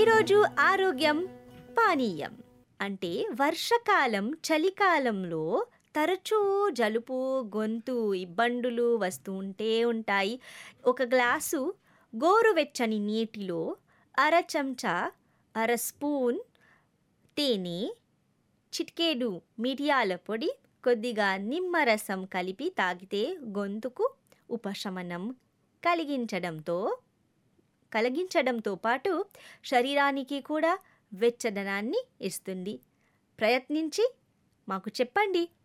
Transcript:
ఈరోజు ఆరోగ్యం పానీయం అంటే వర్షకాలం చలికాలంలో తరచూ జలుబు గొంతు ఇబ్బందులు వస్తూ ఉంటే ఉంటాయి ఒక గ్లాసు గోరువెచ్చని నీటిలో అర చెంచా అర స్పూన్ తేనె చిటికేడు మిరియాల పొడి కొద్దిగా నిమ్మరసం కలిపి తాగితే గొంతుకు ఉపశమనం కలిగించడంతో కలిగించడంతో పాటు శరీరానికి కూడా వెచ్చదనాన్ని ఇస్తుంది ప్రయత్నించి మాకు చెప్పండి